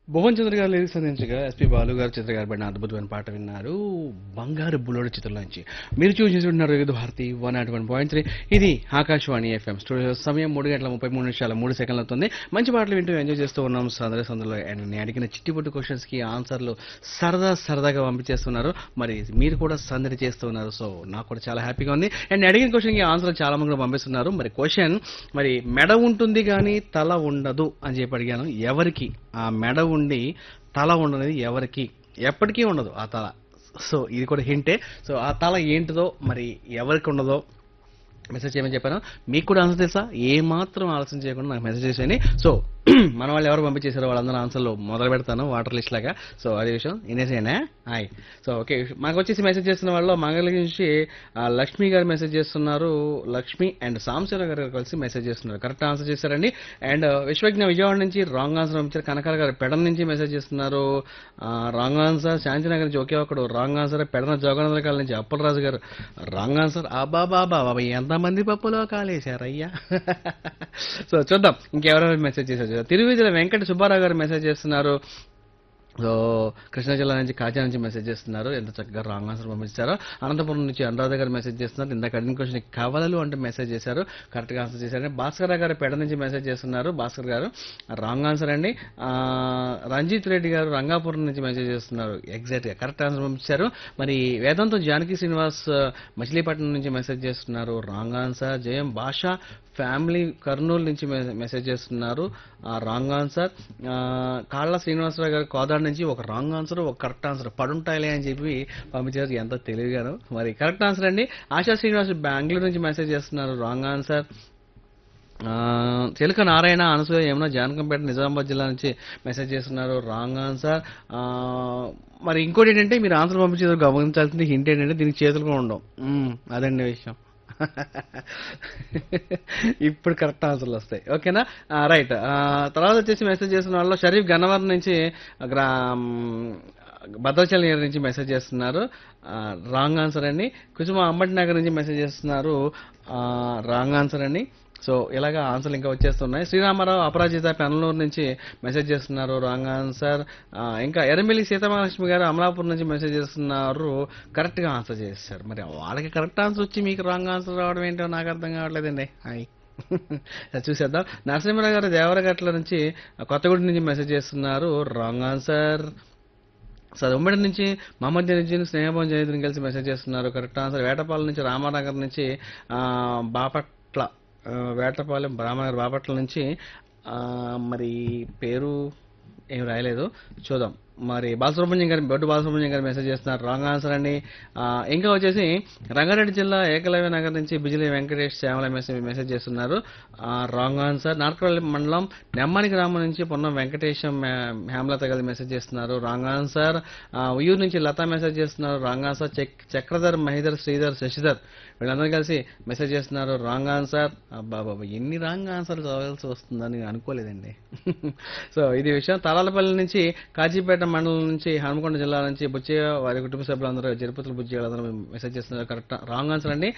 భువన్ చంద్ర గారు లిరిక్స్ అందించగా ఎస్పి బాలు గారు చిత్ర గారు పడిన అద్భుతమైన పాట విన్నారు బంగారు బుల్లోడు చిత్రంలోంచి మీరు చూసి చూస్తున్నారు Vividh Bharati one nought one point three ఇది ఆకాశవాణి ఎఫ్ఎం స్టూడియో సమయం మూడు గంటల ముప్పై మూడు నిమిషాల మూడు సెకండ్లు అవుతుంది మంచి పాటలు వింటూ ఎంజాయ్ చేస్తూ ఉన్నాం సందడి సందులో అండ్ నేను అడిగిన చిట్టిపుట్టు క్వశ్చన్స్ కి ఆన్సర్లు సరదా సరదాగా పంపించేస్తున్నారు మరి మీరు కూడా సందడి చేస్తున్నారు సో నాకు కూడా చాలా హ్యాపీగా ఉంది అండ్ అడిగిన క్వశ్చన్ కి ఆన్సర్ చాలా మంది కూడా పంపిస్తున్నారు మరి క్వశ్చన్ మరి మెడ ఉంటుంది కానీ తల ఉండదు అని చెప్పి అడిగాను ఎవరికి ఆ మెడ ఉండి తల ఉండదు ఎవరికి ఎప్పటికీ ఉండదు ఆ తల సో ఇది కూడా హింటే సో ఆ తల ఏంటిదో మరి ఎవరికి ఉండదో మెసేజ్ చేయమని చెప్పాను మీకు కూడా ఆన్సర్ తెలుసా ఏ మాత్రం ఆలోచన చేయకుండా నాకు మెసేజ్ చేసేయండి సో మన వాళ్ళు ఎవరు పంపించేశారో వాళ్ళందరూ ఆన్సర్లు మొదలు పెడతాను వాటర్ లిస్ట్ లాగా సో అదే విషయం వినేసేనా హాయ్ సో ఓకే మాకు వచ్చేసి మెసేజ్ చేస్తున్న వాళ్ళు మంగళ నుంచి ఆ, లక్ష్మి గారు మెసేజ్ చేస్తున్నారు లక్ష్మి అండ్ సాంశీరావు గారు కలిసి మెసేజ్ చేస్తున్నారు కరెక్ట్ ఆన్సర్ చేశారండి అండ్ విశ్వజ్ఞ విజయవాడ నుంచి రాంగ్ ఆన్సర్ పంపించారు కనకాల గారు పెడన్ నుంచి మెసేజ్ చేస్తున్నారు రాంగ్ ఆన్సర్ శాంతినగర్ నుంచి ఒకే ఒకడు రాంగ్ ఆన్సర్ పెడన జోగనందరకాల నుంచి అప్పలరాజు గారు రాంగ్ ఆన్సర్ అబ్బా బాబా బాబా ఎంతమంది పప్పులో కాలేశారయ్యా సో చూద్దాం ఇంకెవరెవరు మెసేజ్ చేశారు తిరువిజల వెంకట సుబ్బారావు గారు మెసేజ్ చేస్తున్నారు సో కృష్ణా జిల్లా నుంచి కాజా నుంచి మెసేజ్ చేస్తున్నారు ఎంత చక్కగా రాంగ్ ఆన్సర్ పంపించారో అనంతపురం నుంచి అనురాధ గారు మెసేజ్ చేస్తున్నారు ఇందాక అడిగిన క్వశ్చన్ కవలలు అంటే మెసేజ్ చేశారు కరెక్ట్గా ఆన్సర్ చేశారు భాస్కర్ గారు పెడ నుంచి మెసేజ్ చేస్తున్నారు భాస్కర్ గారు రాంగ్ ఆన్సర్ అండి ఆ, రంజిత్ రెడ్డి గారు రంగాపురం నుంచి మెసేజ్ చేస్తున్నారు ఎగ్జాక్ట్గా కరెక్ట్ ఆన్సర్ పంపించారు మరి వేదాంతం జానకి శ్రీనివాస్ ఆ, మచిలీపట్నం నుంచి మెసేజ్ చేస్తున్నారు రాంగ్ ఆన్సర్ జయం భాష ఫ్యామిలీ కర్నూలు నుంచి మె- మెసేజ్ చేస్తున్నారు రాంగ్ ఆన్సర్ కాళ్ళ శ్రీనివాసరావు గారు కోదాడ నుంచి ఒక రాంగ్ ఆన్సర్ ఒక కరెక్ట్ ఆన్సర్ పడుంటాయిలే అని చెప్పి పంపించారు ఎంత తెలివిగాను మరి కరెక్ట్ ఆన్సర్ అండి ఆశా శ్రీనివాస్ బెంగళూరు నుంచి మెసేజ్ చేస్తున్నారు రాంగ్ ఆన్సర్ ఆ, చిలక నారాయణ అనసూయ యమున జానకంపేట నిజామాబాద్ జిల్లా నుంచి మెసేజ్ చేస్తున్నారు రాంగ్ ఆన్సర్ ఆ, మరి ఇంకోటి ఏంటంటే మీరు ఆన్సర్ పంపించేది గమనించాల్సింది హింట్ ఏంటంటే దీనికి చేతులు కూడా ఉండవు మ్మ్, అదండి విషయం ఇప్పుడు కరెక్ట్ ఆన్సర్లు వస్తాయి ఓకేనా రైట్ తర్వాత వచ్చేసి మెసేజ్ చేసిన వాళ్ళు షరీఫ్ గన్నవరం నుంచి గ్రా భద్రాచలం ఏరియా నుంచి మెసేజ్ చేస్తున్నారు రాంగ్ ఆన్సర్ అండి కుసుమ అంబటి నగర్ నుంచి మెసేజ్ చేస్తున్నారు రాంగ్ ఆన్సర్ అండి సో ఇలాగ ఆన్సర్లు ఇంకా వచ్చేస్తున్నాయి శ్రీరామారావు అపరాజిత పెనలూరు నుంచి మెసేజ్ చేస్తున్నారు రాంగ్ ఆన్సర్ ఆ, ఇంకా ఎర్రమిల్లి సీతామహాలక్ష్మి గారు అమలాపూర్ నుంచి మెసేజ్ చేస్తున్నారు కరెక్ట్గా ఆన్సర్ చేస్తారు మరి వాళ్ళకి కరెక్ట్ ఆన్సర్ వచ్చి మీకు రాంగ్ ఆన్సర్ రావడం ఏంటో నాకు అర్థం కావట్లేదండి హాయ్ అది చూసేద్దాం నరసింహరావు గారు దేవరగట్ల నుంచి కొత్తగూడి నుంచి మెసేజ్ చేస్తున్నారు రాంగ్ ఆన్సర్ సార్ ఉమ్మడి నుంచి మహమ్మద్ జనీన్ స్నేహభవన్ జనీద్ని కలిసి మెసేజ్ చేస్తున్నారు కరెక్ట్ ఆన్సర్ వేటపాలెం నుంచి రామానగర్ నుంచి ఆ, బాపట్ల ఆ, వేటపాలెం రామానగర్ బాపట్ల నుంచి ఆ, మరి పేరు ఏం రాయలేదు చూద్దాం మరి బాలసుబ్రహ్మణ్యం గారు బొడ్డు బాలసుబ్రహ్మణ్యం గారు మెసేజ్ చేస్తున్నారు రాంగ్ ఆన్సర్ అండి ఆ, ఇంకా వచ్చేసి రంగారెడ్డి జిల్లా ఏకలవ్య నగర్ నుంచి బిజిలీ వెంకటేష్ శ్యామల మెసేజ్ మెసేజ్ చేస్తున్నారు రాంగ్ ఆన్సర్ నార్కపల్లి మండలం నెమ్మని గ్రామం నుంచి పొన్నం వెంకటేశం హే- హేమలత గారు మెసేజ్ చేస్తున్నారు రాంగ్ ఆన్సర్ ఆ, ఉయ్యూరు నుంచి లత మెసేజ్ చేస్తున్నారు రాంగ్ ఆన్సర్ చక్- చక్రధర్ మహిధర్ శ్రీధర్ శశిధర్ వీళ్ళందరూ కలిసి మెసేజ్ చేస్తున్నారు రాంగ్ ఆన్సర్ అబ్బా బాబా ఎన్ని రాంగ్ ఆన్సర్ చదవాల్సి వస్తుందని నేను అనుకోలేదండి సో ఇది విషయం తలాలపల్లి నుంచి కాజీపేట మండలం నుంచి హనుమకొండ జిల్లా నుంచి బుచ్చయ్య వారి కుటుంబ సభ్యులందరూ తిరుపతి బుజ్జి వాళ్ళందరూ మెసేజ్ చేస్తున్నారు కరెక్ట్ రాంగ్ ఆన్సర్ అండి